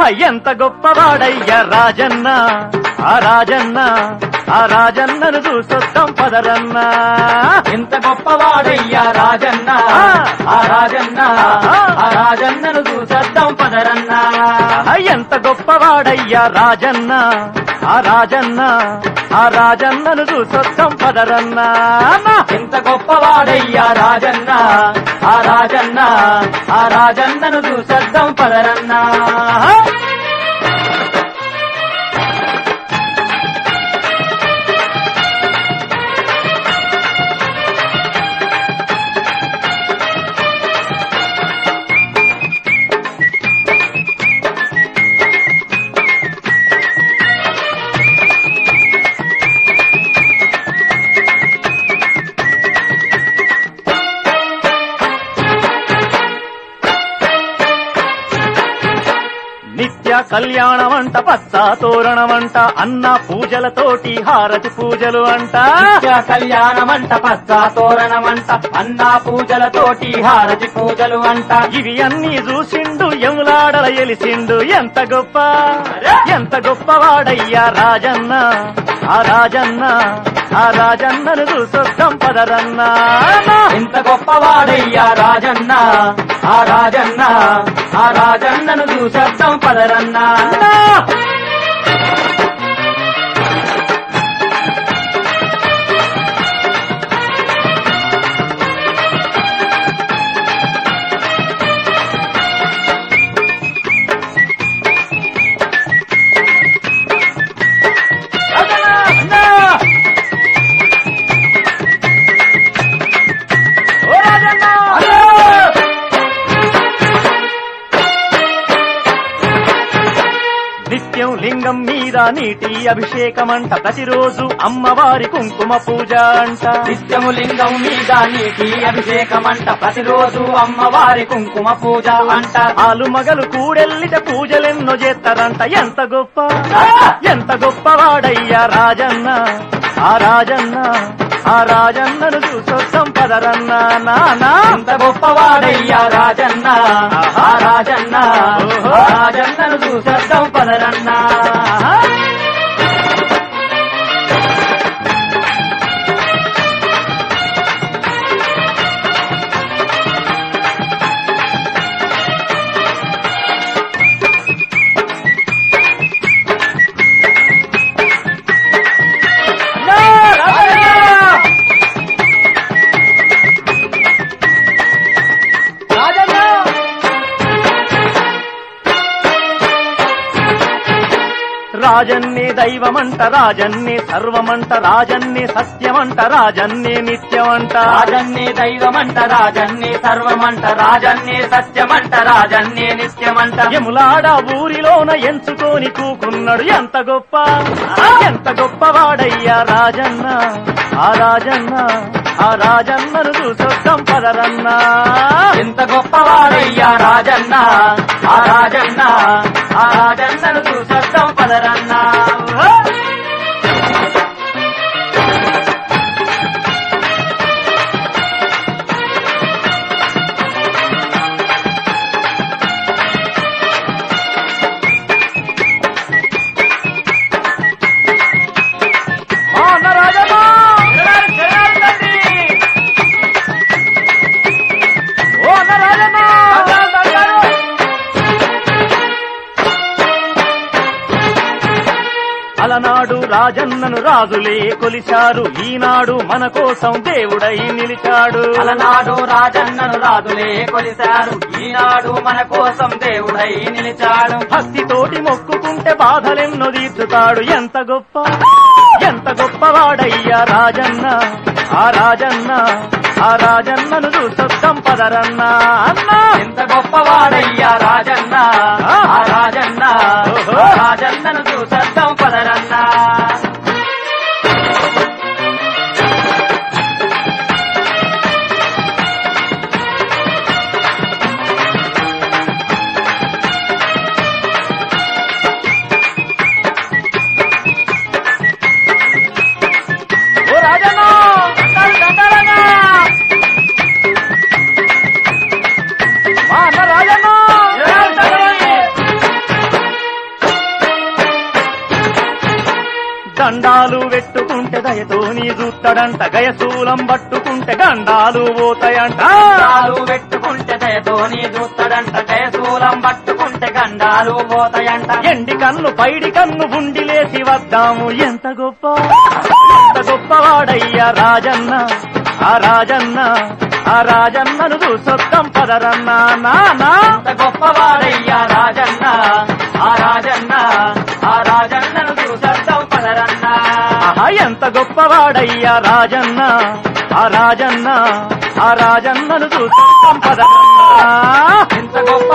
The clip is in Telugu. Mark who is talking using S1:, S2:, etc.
S1: ఎంత గొప్పవాడయ్యా రాజన్న ఆ రాజన్న ఆ రాజన్నను చూసొద్దాం పదరన్నా
S2: ఎంత గొప్పవాడయ్యా రాజన్న ఆ రాజన్న ఆ రాజన్నను చూసేద్దాం పదరన్నా
S1: ఎంత గొప్పవాడయ్యా రాజన్న ఆ రాజన్న ఆ రాజన్నను చూసొద్దాం పదరన్నా
S2: ఎంత గొప్పవాడయ్యా రాజన్న ఆ రాజన్న ఆ రాజన్నను చూసేద్దాం పదరన్నా
S1: నిత్య కళ్యాణమంట పచ్చ తోరణమంట అన్న పూజలతోటి హారతి పూజలు అంట
S2: నిత్య కళ్యాణమంట పచ్చ తోరణమంట అన్నా పూజలతోటి హారతి పూజలు అంట
S1: ఇవి అన్ని చూసిండు యములాడల ఎలిసిండు ఎంత గొప్ప ఎంత గొప్పవాడయ్యా రాజన్న ఆ రాజన్న ఆ రాజన్నను చూసొద్దాం పదరన్నా
S2: ఎంత గొప్పవాడయ్యా రాజన్న ఆ రాజన్న ఆ రాజన్నను చూసేద్దాం పదరన్నా
S1: ఓ రాజన్న నిత్యం లింగం మీద నీటి అభిషేకమంట ప్రతిరోజు అమ్మవారి కుంకుమ పూజ అంట
S2: నిత్యము లింగం మీద నీటి అభిషేకమంట ప్రతిరోజు అమ్మవారి కుంకుమ పూజ అంట
S1: ఆలు మగలు కూడెల్లిట పూజలెన్నో చేస్తారంట ఎంత గొప్ప ఎంత గొప్పవాడయ్యా రాజన్న ఆ రాజన్న ఆ రాజన్నను చూసొద్దాం పదరన్నా నానా
S2: ఎంత గొప్పవాడయ్యా రాజన్న ఆ రాజన్న ఆ రాజన్నను చూసేద్దాం పదరన్నా
S1: రాజన్నే దైవమంట రాజన్నే సర్వమంట రాజన్నే సత్యమంట రాజన్నే నిత్యమంట
S2: రాజన్నే దైవమంట రాజన్నే సర్వమంట రాజన్నే సత్యమంట రాజన్నే నిత్యమంట
S1: యములాడ ఊరిలోన ఎంచుకొని కూకున్నాడు ఎంత గొప్ప ఎంత గొప్పవాడయ్యా రాజన్న ఆ రాజన్న ఆ రాజన్నను చూసొద్దాం పదరన్నా
S2: ఎంత గొప్పవాడయ్యా రాజన్న ఆ రాజన్న ఆ రాజన్నను చూసేద్దాం పదరన్నా
S1: మా అన్న రాజన్న ఓ అన్న రాజన్న అలనాడు రాజన్నను రాజులే కొలిచారు ఈనాడు మన కోసం దేవుడై నిలిచాడు
S2: అలనాడు రాజన్నను రాజులే కొలిశారు ఈనాడు మన కోసం దేవుడై నిలిచాడు
S1: భక్తితోటి మొక్కుకుంటే బాధలెన్నో తీర్చుతాడు ఎంత గొప్ప ఎంత గొప్పవాడయ్యా రాజన్న ఆ రాజన్న ఆ రాజన్నను చూసొద్దాం పదరన్నా అన్నా
S2: ఎంత గొప్పవాడయ్యా రాజన్న ఆ రాజన్న ఆ రాజన్నను చూసేద్దాం పదరన్నా
S1: ఓ రాజన్న దండాలు దండాలన్నా. మా అన్న రాజన్న దండాలు పెట్టుకుంటే దయతోని చూస్తాడంట గయశూలం పట్టుకుంటే గండాలు పోతాయంట
S2: గండాలు పెట్టుకుంటే దయతోని చూస్తాడంట జయశూలం పట్టుకుంటే గండాలు పోతాయంట
S1: ఎండి కన్ను పైడి కన్ను ఉండి లేచి వద్దాము ఎంత గొప్ప ఎంత గొప్పవాడయ్యా రాజన్న ఆ రాజన్న ఆ రాజన్నను చూసొద్దాం పదరన్నా నానా
S2: ఎంత గొప్పవాడయ్యా రాజన్న ఆ రాజన్న ఆ రాజన్నను చూసద్దాం పదరన్నా
S1: ఆహా ఎంత గొప్పవాడయ్యా రాజన్న ఆ రాజన్న ఆ రాజన్నను చూసొద్దాం పదరన్నా
S2: ఎంత గొప్ప